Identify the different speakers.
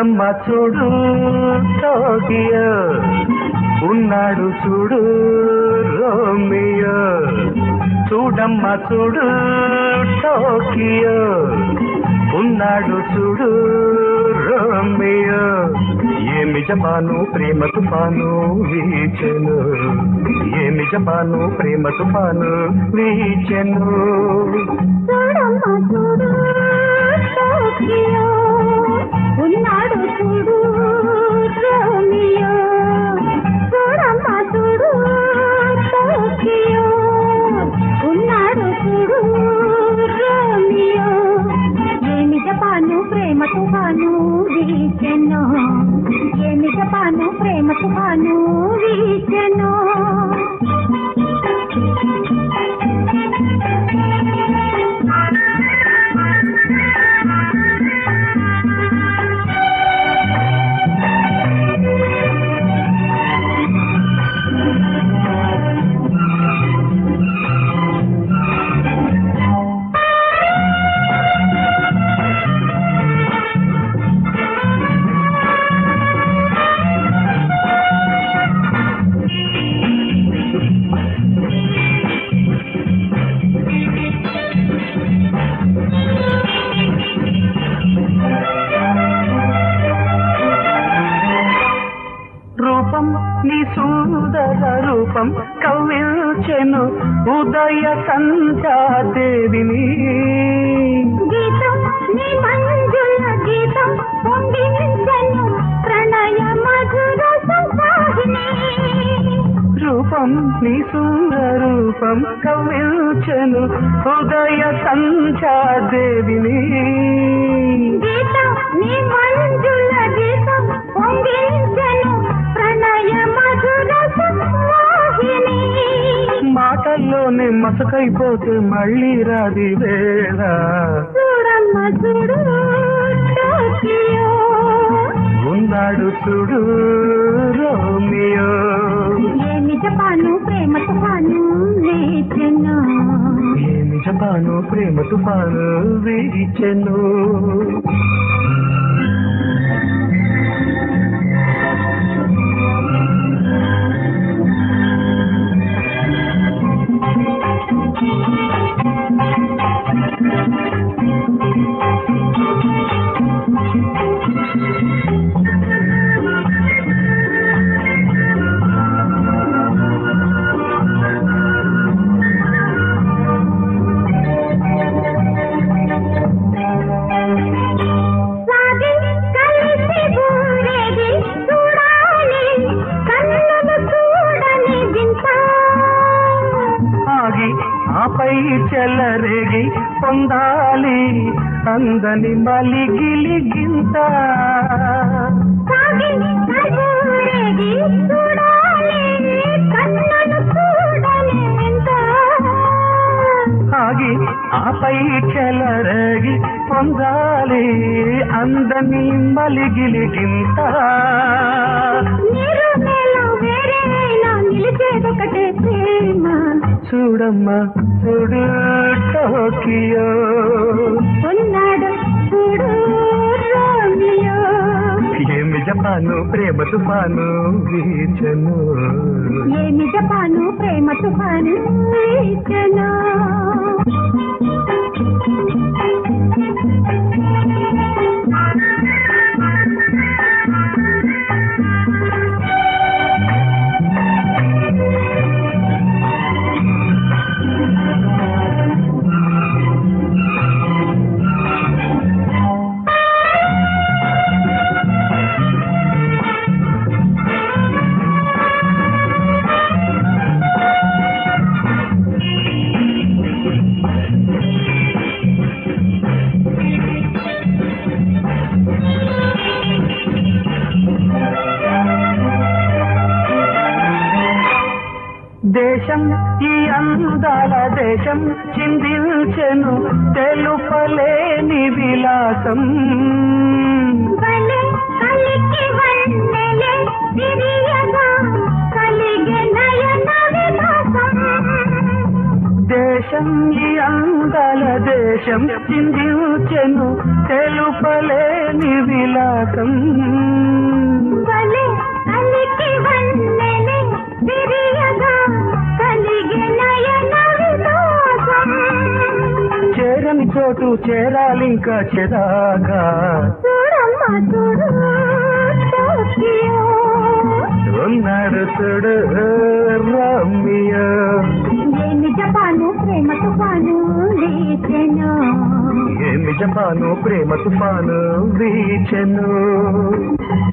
Speaker 1: చూడమ్మ చూడు టోకియో ఉన్నాడు చూడు రోమియో చూడమ్మ చూడు టోకియో ఉన్నాడు చూడు రోమియో ఏమి జపాను ప్రేమ తుఫాను వీచెను ఏమి జపాను ప్రేమ తుఫాను వీచెను
Speaker 2: చూడమ్మ చూడు టోకియో ఉన్నాడు చూడు రోమియో చూడమ్మ చూడు టోకియో ఉన్నాడు చూడు రోమియో ఏమి జపాను ప్రేమ తుఫాను వీచెను ఏమి జపాను ప్రేమ తుఫాను వీచెను
Speaker 1: రూపం నీ సుందర రూపం కవ్విల్చెను ఉదయ సంధ్యాదేవిని
Speaker 2: గీతం నీ మంజుల గీతం పొంగించను ప్రణయ మధుర సంసాహిని
Speaker 1: రూపం నీ సుందర రూపం కవ్విల్చెను ఉదయ సంధ్యాదేవిని
Speaker 2: గీతం నీ మంజుల గీతం పొంగించను ప్రణయ మధుర సంసాహిని
Speaker 1: మాటల్లోనే మసకైపోతే మళ్ళీ రాది వేళ
Speaker 2: చూడమ్మ చూడు టోకియో
Speaker 1: ఉన్నాడు చూడు రోమియో
Speaker 2: ఏమి జపాను ప్రేమ తుఫాను లేచెను
Speaker 1: ఏమి జపాను ప్రేమ తుఫాను వీచెను
Speaker 2: సాగి కలిసి ఊరేగి చూడాలి కన్నులు చూడని వింత
Speaker 1: ఆగి ఆపై చెలరేగి పొందాలి అందని మలిగిలి గింత
Speaker 2: సాగి కలిసి ఊరేగి చూడాలి కన్నులు చూడని వింత
Speaker 1: ఆగి ఆపై చెలరేగి పొందాలి అందని మలిగిలి గింత
Speaker 2: నీరు నేల వేరేనా నిలిచేదొకటే ప్రేమ
Speaker 1: చూడమ్మా చూడు టోకియో
Speaker 2: ఉన్నాడు చూడు రోమియో
Speaker 1: ఏమి జపాను ప్రేమ తుఫాను వీచను
Speaker 2: ఏమి జపాను ప్రేమ తుఫాను వీచెను.
Speaker 1: దేశం ఈ అందాల దేశం చిందించెను తెలుపలేని విలాసం
Speaker 2: వలె కలికి వన్నెలే విరియగా కలిగే నయన విలాసం.
Speaker 1: దేశం దేశం ఈ అందాల దేశం చిందించెను తెలుపలేని విలాసం
Speaker 2: భలే కలికి వన్నెలే విరియగా కలిగే నయన విలాసం
Speaker 1: చేరని చోటు చేరాలింకా చెదాగా
Speaker 2: చూడమ్మా చూడు టోకియో
Speaker 1: ఉన్నాడు చూడు రమ్య
Speaker 2: ఏమి జపాను ప్రేమ తుఫాను లేచెను
Speaker 1: ఏమి జపాను ప్రేమ తుఫాను వీచెను